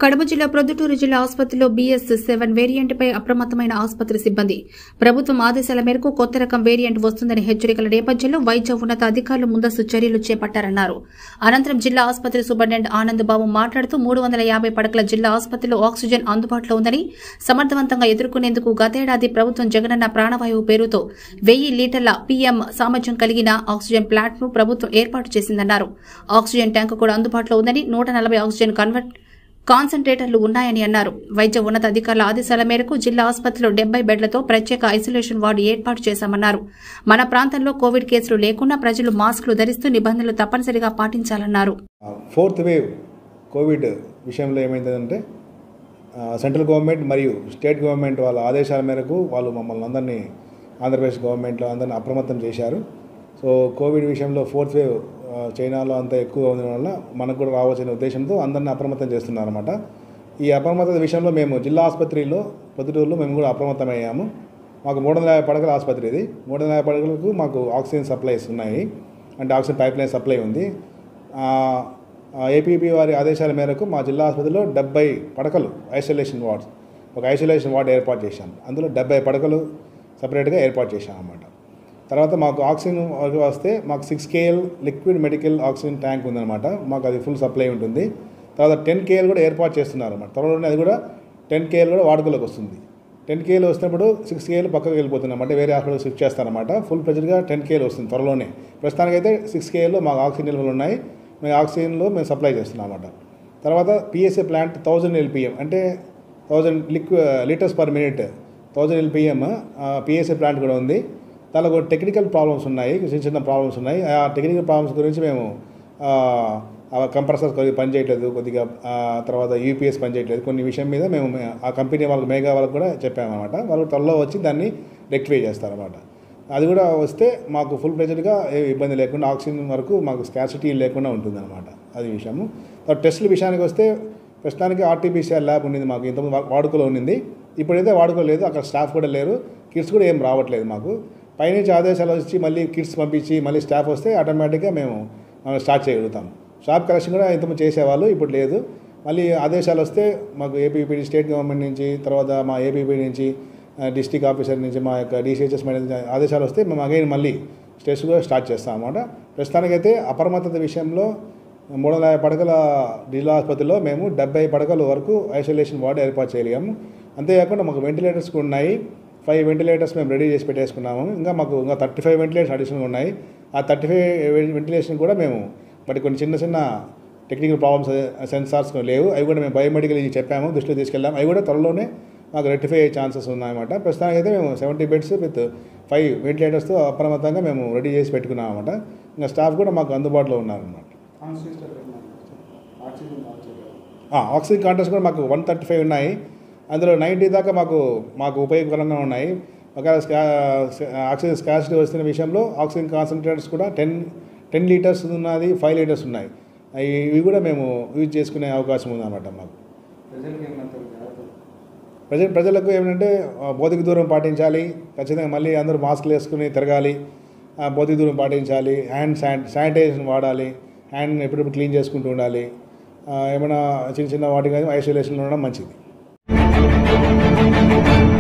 కడప జిల్లా ప్రొద్దుటూరు జిల్లా ఆసుపత్రిలో బీఎస్ సెవెన్ వేరియంట్పై అప్రమత్తమైన ఆసుపత్రి సిబ్బంది ప్రభుత్వం ఆదేశాల మేరకు కొత్త రకం వేరియంట్ వస్తుందని హెచ్చరికల నేపథ్యంలో వైద్య ఉన్నత అధికారులు ముందస్తు చర్యలు చేపట్టారన్నారు అనంతరం జిల్లా ఆసుపత్రి సూపరింటెండెంట్ ఆనంద్ బాబు మాట్లాడుతూ మూడు వందల యాభై పడకల జిల్లా ఆసుపత్రిలో ఆక్సిజన్ అందుబాటులో ఉందని సమర్థవంతంగా ఎదుర్కొనేందుకు గతేడాది ప్రభుత్వం జగనన్న ప్రాణవాయువు పేరుతో వెయ్యి లీటర్ల పీఎం సామర్థ్యం కలిగిన ఆక్సిజన్ ప్లాంట్ ను ప్రభుత్వం ఏర్పాటు చేసిందన్నారు ఆక్సిజన్ ట్యాంకు కూడా అందుబాటులో ఉందని నూట నలభై ఆక్సిజన్ కన్వర్ట్ కాన్సంట్రేటర్లు ఉన్నాయని అన్నారు వైద్య ఉన్నత అధికారుల ఆదేశాల మేరకు జిల్లా ఆసుపత్రిలో డెబ్బై బెడ్లతో ప్రత్యేక ఐసోలేషన్ వార్డు ఏర్పాటు చేశామన్నారు మన ప్రాంతంలో కోవిడ్ కేసులు లేకుండా ప్రజలు మాస్కులు ధరిస్తూ నిబంధనలు తప్పనిసరిగా పాటించాలన్నారు ఫోర్త్ వేవ్ కోవిడ్ విషయంలో ఏమైందంటే ఆ, సెంట్రల్ గవర్నమెంట్ మరియు స్టేట్ గవర్నమెంట్ వాళ్ళ ఆదేశాల మేరకు వాళ్ళు మమ్మల్ని అందరినీ ఆంధ్రప్రదేశ్ గవర్నమెంట్లో అందరినీ అప్రమత్తం చేశారు సో కోవిడ్ విషయంలో ఫోర్త్ వేవ్ ఆ, చైనాలో అంత ఎక్కువ ఉండడం వల్ల మనకు కూడా రావచ్చనే ఉద్దేశంతో అందరినీ అప్రమత్తం చేస్తున్నారన్నమాట ఈ అప్రమత్తత విషయంలో మేము జిల్లా ఆసుపత్రిలో పొద్దుటూరులో మేము కూడా అప్రమత్తమయ్యాము మాకు మూడు వందల యాభై పడకల ఆసుపత్రి ఇది మూడు వందల యాభై పడకలకు మాకు ఆక్సిజన్ సప్లైస్ ఉన్నాయి అంటే ఆక్సిజన్ పైప్ లైన్ సప్లై ఉంది ఆ, ఆ ఏపీపీ వారి ఆదేశాల మేరకు మా జిల్లా ఆసుపత్రిలో డెబ్బై పడకలు ఐసోలేషన్ వార్డ్స్ ఒక ఐసోలేషన్ వార్డ్ ఏర్పాటు చేశాం అందులో డెబ్బై పడకలు సపరేట్గా ఏర్పాటు చేశాం అన్నమాట తర్వాత మాకు ఆక్సిజన్ వరకు వస్తే మాకు six KL liquid medical oxygen tank ఉందన్నమాట మాకు అది ఫుల్ సప్లై ఉంటుంది తర్వాత టెన్ కేఎల్ కూడా ఏర్పాటు చేస్తున్నారు అన్నమాట త్వరలోనే అది కూడా టెన్ కేఎల్ కూడా వాడుకలోకి వస్తుంది టెన్ కేఎల్ వస్తున్నప్పుడు సిక్స్ కేఎల్ పక్కకు వెళ్ళిపోతుంది అంటే వేరే హాస్పిటల్ షిఫ్ట్ చేస్తారన్నమాట ఫుల్ ప్రెజర్గా టెన్ కేఎల్ వస్తుంది త్వరలోనే ప్రస్తుతానికైతే సిక్స్ కేఎల్లో మాకు ఆక్సిజన్ నిల్వలు ఉన్నాయి మేము ఆక్సిజన్లో మేము సప్లై చేస్తున్నాం అన్నమాట తర్వాత పిఎస్ఏ ప్లాంట్ థౌజండ్ ఎల్పిఎం అంటే థౌజండ్ లిక్వి litres per minute thousand LPM PSA plant కూడా ఉంది దానిలో కూడా టెక్నికల్ ప్రాబ్లమ్స్ ఉన్నాయి చిన్న చిన్న ప్రాబ్లమ్స్ ఉన్నాయి ఆ టెక్నికల్ ప్రాబ్లమ్స్ గురించి మేము కంప్రెసర్స్ కొద్దిగా పనిచేయట్లేదు కొద్దిగా ఆ, తర్వాత యూపీఎస్ పనిచేయట్లేదు కొన్ని విషయం మీద మేము మే- ఆ కంపెనీ వాళ్ళకి మేఘా వాళ్ళకి కూడా చెప్పామన్నమాట వాళ్ళు త్వరలో వచ్చి దాన్ని రెక్టిఫై చేస్తారన్నమాట అది కూడా వస్తే మాకు ఫుల్ ప్రెజర్గా ఏ ఇబ్బంది లేకుండా ఆక్సిజన్ వరకు మాకు స్కాసిటీ లేకుండా ఉంటుందన్నమాట అది విషయము తర్వాత టెస్టుల విషయానికి వస్తే ప్రస్తుతానికి ఆర్టీపీసీఆర్ ల్యాబ్ ఉండింది మాకు ఇంతకుముందు వా- వాడుకలో ఉండింది ఇప్పుడైతే వాడుకో లేదు అక్కడ స్టాఫ్ కూడా లేరు కిట్స్ కూడా ఏం రావట్లేదు మాకు పైనుంచి ఆదేశాలు వచ్చి మళ్ళీ కిట్స్ పంపించి మళ్ళీ స్టాఫ్ వస్తే ఆటోమేటిక్గా మేము మనం స్టార్ట్ చేయగలుగుతాం షాప్ కలెక్షన్ కూడా ఇంతకుముందు చేసేవాళ్ళు ఇప్పుడు లేదు మళ్ళీ ఆదేశాలు వస్తే మాకు ఏపీపీడీ స్టేట్ గవర్నమెంట్ నుంచి తర్వాత మా ఏపీపీ నుంచి డిస్టిక్ ఆఫీసర్ నుంచి మా యొక్క డిసిహెచ్ఎస్ నుంచి ఆదేశాలు వస్తే మేము అగైన్ మళ్ళీ స్టేట్స్ కూడా స్టార్ట్ చేస్తాం అన్నమాట ప్రస్తుతానికైతే అప్రమత్తత విషయంలో మూడు వందల యాభై పడకల జిల్లా ఆసుపత్రిలో మేము డెబ్బై పడకల వరకు ఐసోలేషన్ వార్డు ఏర్పాటు చేయగలిగాము అంతేకాకుండా మాకు వెంటిలేటర్స్ కూడా ఉన్నాయి ఫైవ్ వెంటిలేటర్స్ మేము రెడీ చేసి పెట్టేసుకున్నాము ఇంకా మాకు ఇంకా థర్టీ ఫైవ్ వెంటిలేటర్స్ అడిషనల్ ఉన్నాయి ఆ థర్టీ ఫైవ్ వెంటిలేషన్ కూడా మేము బట్ కొన్ని చిన్న చిన్న టెక్నికల్ ప్రాబ్లమ్స్ సెన్సార్స్ లేవు అవి కూడా మేము బయోమెడికల్ ఇది చెప్పాము దృష్టిలో తీసుకెళ్ళాము అవి కూడా త్వరలోనే మాకు రెక్టిఫై అయ్యే ఛాన్సెస్ ఉన్నాయన్నమాట ప్రస్తుతానికి అయితే మేము సెవెంటీ బెడ్స్ విత్ ఫైవ్ వెంటిలేటర్స్తో అప్రమత్తంగా మేము రెడీ చేసి పెట్టుకున్నాం అనమాట ఇంకా స్టాఫ్ కూడా మాకు అందుబాటులో ఉన్నారన్నమాట ఆ, ఆక్సిజన్ కాంట్రాక్ట్స్ కూడా మాకు వన్ థర్టీ ఫైవ్ ఉన్నాయి అందులో నైంటీ దాకా మాకు మాకు ఉపయోగకరంగా ఉన్నాయి ఒకవేళ స్కా ఆక్సిజన్ స్కాసిటీ వస్తున్న విషయంలో ఆక్సిజన్ కాన్సన్ట్రేటర్స్ కూడా టెన్ టెన్ లీటర్స్ ఉన్నది ఫైవ్ లీటర్స్ ఉన్నాయి అవి ఇవి కూడా మేము యూజ్ చేసుకునే అవకాశం ఉందన్నమాట మాకు ప్రజ ప్రజలకు ఏమంటే ఆ, భౌతిక దూరం పాటించాలి ఖచ్చితంగా మళ్ళీ అందరూ మాస్క్లు వేసుకుని తిరగాలి ఆ, భౌతిక దూరం పాటించాలి హ్యాండ్ శాని శానిటైజేషన్ వాడాలి హ్యాండ్ ఎప్పుడప్పుడు క్లీన్ చేసుకుంటూ ఉండాలి ఆ, ఏమైనా చిన్న చిన్న వాటికి ఐసోలేషన్లో ఉండడం మంచిది